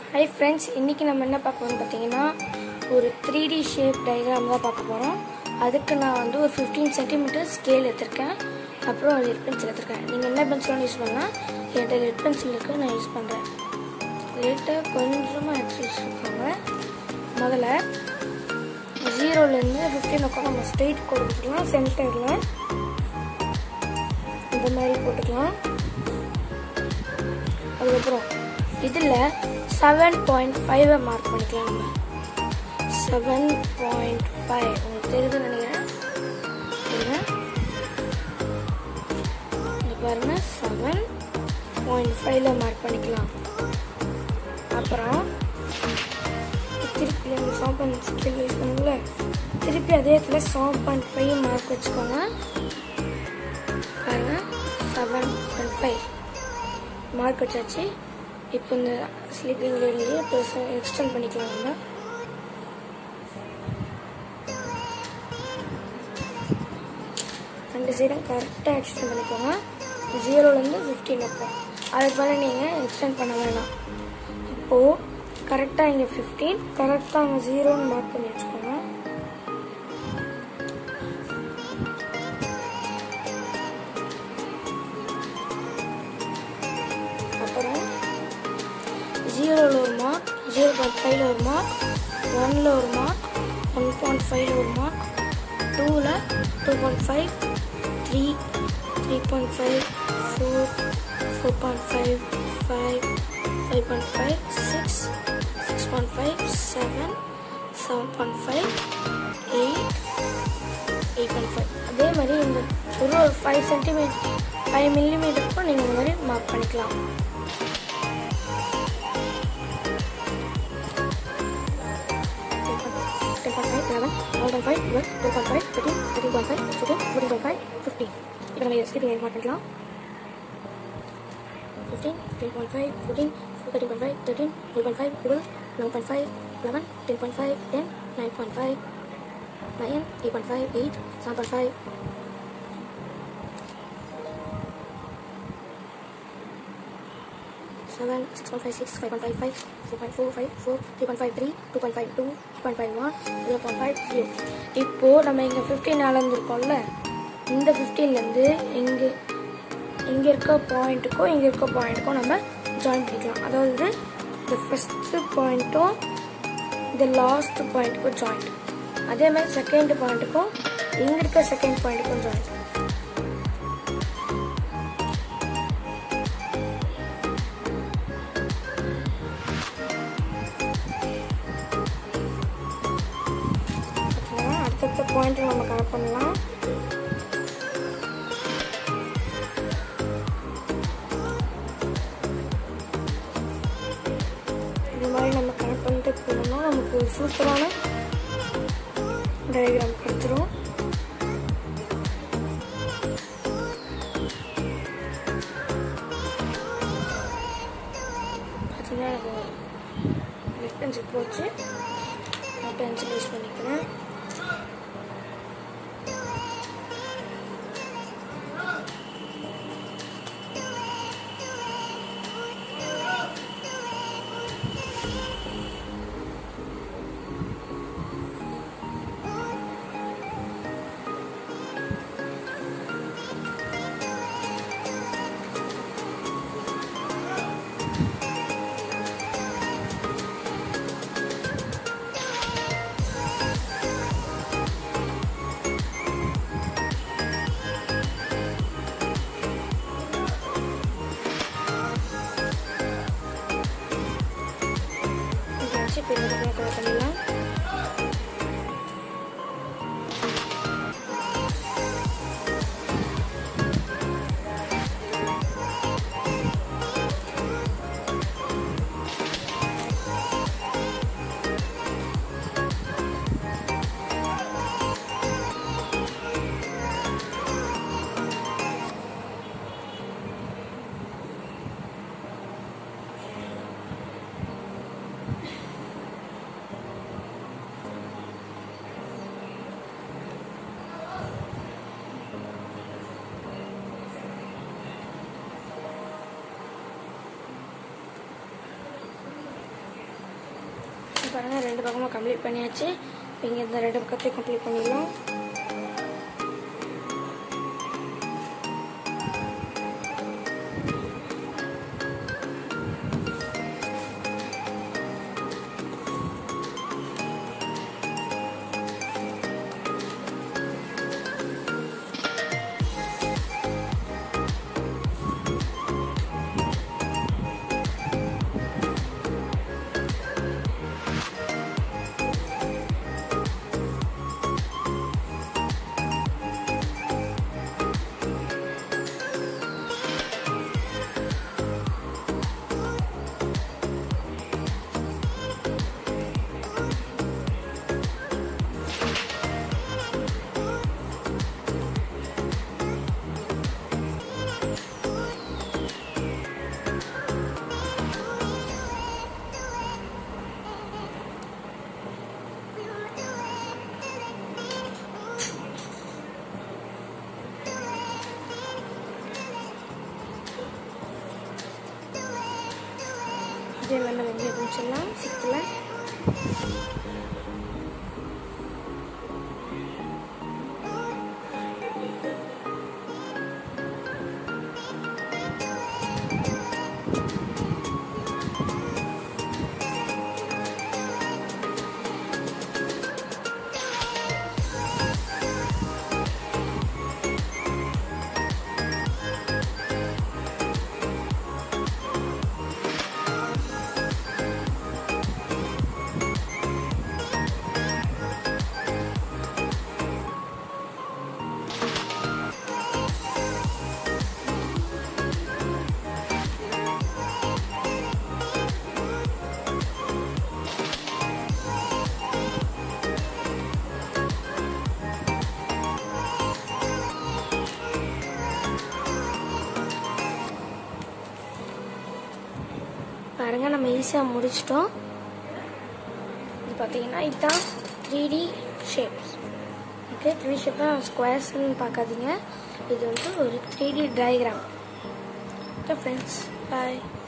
Hi friends இன்றைக்கி நம்ம என்ன பார்க்க போகிறோம் பார்த்தீங்கன்னா ஒரு த்ரீ டி ஷேப் டயக்ராம் தான் பார்க்க போகிறோம் அதுக்கு நான் வந்து ஒரு ஃபிஃப்டீன் சென்டிமீட்டர் ஸ்கேல் எடுத்திருக்கேன் அப்புறம் ஒரு லெட் பென்சில் எடுத்திருக்கேன் நீங்கள் என்ன பென்சிலும் யூஸ் பண்ணலாம் என்கிட்ட லெட் பென்சில் இருக்குது நான் யூஸ் பண்ணுறேன் லெட்டை கொஞ்சமாக எக்ஸசைஸ் இருக்காங்க முதல்ல ஜீரோலேருந்து ஃபிஃப்டீன் உட்காந்து நம்ம ஸ்ட்ரெயிட் கொடுத்துக்கலாம் சென்டரில் இந்த மாதிரி போட்டுக்கலாம் அதுக்கப்புறம் இதில் செவன் பாயிண்ட் ஃபைவை மார்க் பண்ணிக்கலாம் நம்ம செவன் பாயிண்ட் ஃபைவ் உங்களுக்கு தெரியுதுன்னு நினைக்கிறேன் இருங்க. இங்க பாருங்க செவன் பாயிண்ட் ஃபைவ்ல மார்க் பண்ணிக்கலாம் அப்புறம் திருப்பி அந்த செவன் பாயிண்ட் ஸ்கேல் யூஸ் பண்ணுங்கள திருப்பி அதே இடத்துல செவன் பாயிண்ட் ஃபைவ் மார்க் வச்சுக்கோங்க பாருங்க செவன் பாயிண்ட் ஃபைவ் மார்க் வச்சாச்சு இப்போ இந்த ஸ்லீப்பிங் ரேட்லேயே பெருசாக எக்ஸ்டெண்ட் பண்ணிக்கலாம் நம்ம ரெண்டு சைடும் கரெக்டாக எக்ஸ்டெண்ட் பண்ணிக்கோங்க ஜீரோலேருந்து ஃபிஃப்டீன் வைப்போம் அதுக்கு மேலே நீங்கள் எக்ஸ்டெண்ட் பண்ண வேணாம் இப்போது கரெக்டாக இங்கே ஃபிஃப்டீன் கரெக்டாக அங்கே ஜீரோன்னு மார்க் பண்ணி வச்சுக்கோங்க அப்புறம் ஜீரோவில் ஒரு மார்க் ஜீரோ பாயிண்ட் ஃபைவ்ல ஒரு மார்க் ஒனில் ஒரு மார்க் ஒன் பாயிண்ட் ஃபைவ்ல ஒரு மார்க் டூவில் two point five three three point five four four point five five five point five six six point five seven seven point five eight eight point five அதே மாதிரி இந்த ஒரு ஒரு five centimetre five மில்லிமீட்டருக்கும் நீங்கள் இந்த மாதிரி mark பண்ணிக்கலாம் ten point five eleven eleven point five twelve two point five thirteen thirteen point five fourteen fourteen point five fifteen இப்போ நம்ம ஸ்கிப்பிங் மார்க் பண்ணிக்கலாம் fifteen ten point five fourteen thirteen point five thirteen twelve point five twelve eleven point five eleven ten point five ten nine point five nine eight point five eight seven point five seven, six point five six, five point five five, four point four five four, three point five three, two point five two, two point five one, zero point five zero. இப்போ நம்ம இங்க fifteen அளந்துருக்கோம்ல இந்த ஃபிஃப்டீன்லேருந்து இங்கே இங்கே இருக்க பாயிண்ட்டுக்கும் இங்கே இருக்க பாயிண்ட்டுக்கும் நம்ம ஜாயின் பண்ணிக்கலாம் அதாவது இந்த ஃபஸ்ட்டு பாயிண்ட்டும் இந்த லாஸ்ட் பாயிண்ட்டுக்கும் ஜாயிண்ட் அதே மாதிரி செகண்ட் பாயிண்ட்டுக்கும் இங்கே இருக்க செகண்ட் பாயிண்ட்டுக்கும் ஜாயிண்ட் பார்த்துக்கலாம். அடுத்தடுத்த பாயிண்ட் நம்ம கனெக்ட் பண்ணலாம் இந்த மாதிரி நம்ம கனெக்ட் பண்ணிட்டு போனோம்னா நமக்கு ஒரு சூப்பரான டயக்ராம் கிடைச்சிரும் பார்த்தீங்கன்னா எனக்கு லெஃப்ட் பென்சில் போச்சு நான் பென்சில் யூஸ் பண்ணிக்கிறேன் இதை வச்சு பின்னாடி கவர் பண்ணிடலாம் பாருங்கள் ரெண்டு பக்கமும் கம்ப்ளீட் பண்ணியாச்சு இப்போ இங்கே இந்த ரெண்டு பக்கத்தையும் கம்ப்ளீட் பண்ணிடலாம் இதே மாதிரி நம்ம இங்கே முடிச்சிடலாம் சிக்ஸ்த்தில் பாருங்க நம்ம ஈஸியாக முடிச்சிட்டோம் இது பார்த்தீங்கன்னா இதுதான் three D shapes okay three ஷேப்லாம் ஸ்கொயர்ஸ்னு பார்க்காதீங்க இது வந்து ஒரு three D diagram okay friends பாய்